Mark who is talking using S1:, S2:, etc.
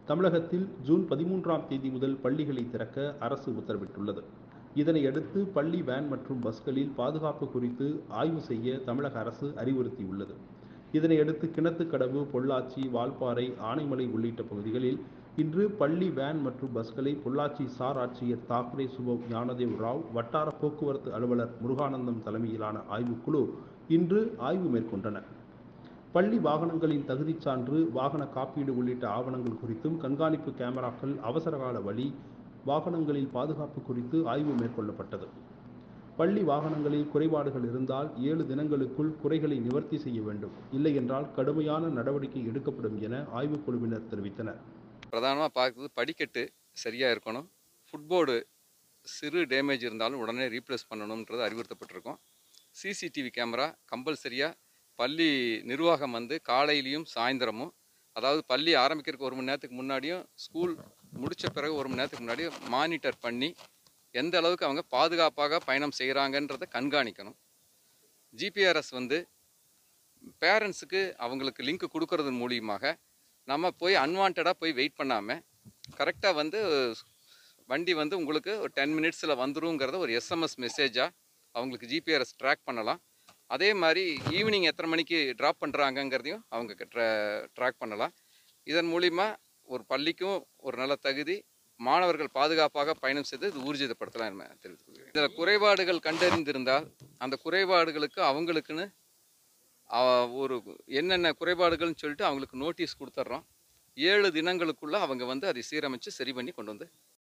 S1: தமிழகத்தில் ஜூன் பதிமூன்றாம் தேதி முதல் பள்ளிகளை திறக்க அரசு உத்தரவிட்டுள்ளது இதனையடுத்து பள்ளி வேன் மற்றும் பஸ்களில் பாதுகாப்பு குறித்து ஆய்வு செய்ய தமிழக அரசு அறிவுறுத்தியுள்ளது இதனையடுத்து கிணத்துக்கடவு பொள்ளாச்சி வால்பாறை ஆனைமலை உள்ளிட்ட பகுதிகளில் இன்று பள்ளி வேன் மற்றும் பஸ்களை பொள்ளாச்சி சார் ஆட்சியர் தாக்கரே சுபவ் ஞானதேவ் ராவ் வட்டார போக்குவரத்து அலுவலர் முருகானந்தம் தலைமையிலான ஆய்வுக்குழு இன்று ஆய்வு மேற்கொண்டனர் பள்ளி வாகனங்களின் தகுதிச் சான்று வாகன காப்பீடு உள்ளிட்ட ஆவணங்கள் குறித்தும் கண்காணிப்பு கேமராக்கள் அவசரகால வழி வாகனங்களில் பாதுகாப்பு குறித்து ஆய்வு மேற்கொள்ளப்பட்டது பள்ளி வாகனங்களில் குறைபாடுகள் இருந்தால் ஏழு தினங்களுக்குள் குறைகளை நிவர்த்தி செய்ய வேண்டும் இல்லையென்றால் கடுமையான நடவடிக்கை எடுக்கப்படும் என ஆய்வுக்குழுவினர் தெரிவித்தனர்
S2: பிரதானமாக பார்க்குறது படிக்கட்டு சரியாக இருக்கணும் ஃபுட்போர்டு சிறு டேமேஜ் இருந்தாலும் உடனே ரீப்ளேஸ் பண்ணணுன்றது அறிவுறுத்தப்பட்டிருக்கோம் சிசிடிவி கேமரா கம்பல்சரியாக பள்ளி நிர்வாகம் வந்து காலையிலையும் சாயந்தரமும் அதாவது பள்ளி ஆரம்பிக்கிறதுக்கு ஒரு மணி நேரத்துக்கு முன்னாடியும் ஸ்கூல் முடித்த பிறகு ஒரு மணி நேரத்துக்கு முன்னாடியும் மானிட்டர் பண்ணி எந்த அளவுக்கு அவங்க பாதுகாப்பாக பயணம் செய்கிறாங்கன்றதை கண்காணிக்கணும் ஜிபிஆர்எஸ் வந்து பேரண்ட்ஸுக்கு அவங்களுக்கு லிங்க் கொடுக்கறது மூலியமாக நம்ம போய் அன்வான்டாக போய் வெயிட் பண்ணாமல் கரெக்டாக வந்து வண்டி வந்து உங்களுக்கு ஒரு டென் மினிட்ஸில் வந்துருங்கிறத ஒரு எஸ்எம்எஸ் மெசேஜாக அவங்களுக்கு ஜிபிஆர்எஸ் ட்ராக் பண்ணலாம் அதே மாதிரி ஈவினிங் எத்தனை மணிக்கு ட்ராப் பண்ணுறாங்கங்கிறதையும் அவங்க ட்ரா ட்ராக் பண்ணலாம் இதன் மூலிமா ஒரு பள்ளிக்கும் ஒரு நல்ல தகுதி மாணவர்கள் பாதுகாப்பாக பயணம் செய்து இது ஊர்ஜிதப்படுத்தலாம் என தெரிவித்துக் கொள்கிறேன் இதில் குறைபாடுகள் கண்டறிந்திருந்தால் அந்த குறைபாடுகளுக்கு அவங்களுக்குன்னு அஹ், ஒரு என்னென்ன குறைபாடுகள்னு சொல்லிட்டு அவங்களுக்கு நோட்டீஸ் கொடுத்துட்றோம் ஏழு தினங்களுக்குள்ள அவங்க வந்து அதை சீரமைச்சு சரி பண்ணி கொண்டு வந்து